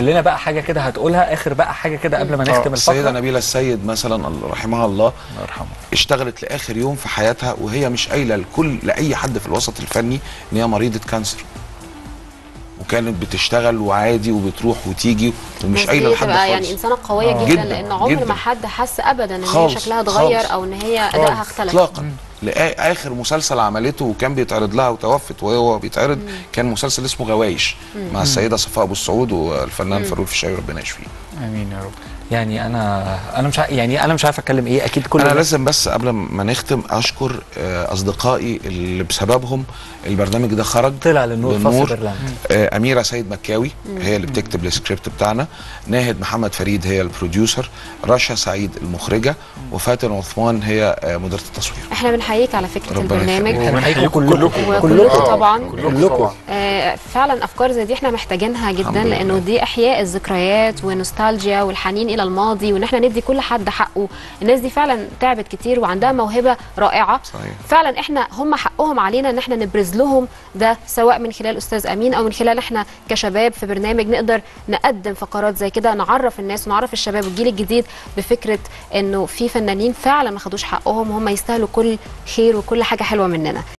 لنا بقى حاجه كده هتقولها اخر بقى حاجه كده قبل ما نختم السيده الفقره نبيله السيد مثلا الله- رحمها الله الله يرحمه اشتغلت لاخر يوم في حياتها وهي مش قايله لكل لاي حد في الوسط الفني ان هي مريضه كانسر وكانت بتشتغل وعادي وبتروح وتيجي ومش بس قايله دي لحد تبقى خالص يعني انسانه قويه آه. جدا, جداً، لان عمر جداً. ما حد حس ابدا ان هي خالص، شكلها اتغير خالص. او ان هي ادائها خالص، اختلف اطلاقا لاخر مسلسل عملته وكان بيتعرض لها وتوفت وهو بيتعرض كان مسلسل اسمه غوايش مع السيده صفاء ابو السعود والفنان فاروق الفيشاوي ربنا يشفيه امين يا رب يعني انا انا مش ع... يعني انا مش عارف اتكلم ايه اكيد كل انا الناس- لازم بس قبل ما نختم اشكر آه، اصدقائي اللي بسببهم البرنامج ده خرج طلع للنور فصل برلمان آه، اميره سيد مكاوي هي اللي بتكتب السكريبت بتاعنا ناهد محمد فريد هي البروديوسر رشا سعيد المخرجه وفاتن عثمان هي آه، مديره التصوير احنا بنحييك على فكره ربنا البرنامج يخليك. بنحييكم كلكم وكلكم طبعا كلكم آه، فعلا افكار زي دي احنا محتاجينها الحمد جدا لله. لانه دي احياء الذكريات ونوستالجيا والحنين الى الماضي وان احنا ندي كل حد حقه الناس دي فعلا تعبت كتير وعندها موهبه رائعه صحيح. فعلا احنا هم حقهم علينا ان احنا نبرز لهم ده سواء من خلال استاذ امين او من خلال احنا كشباب في برنامج نقدر نقدم فقرات زي كده نعرف الناس ونعرف الشباب والجيل الجديد بفكره انه في فنانين فعلا ما خدوش حقهم وهم يستاهلوا كل خير وكل حاجه حلوه مننا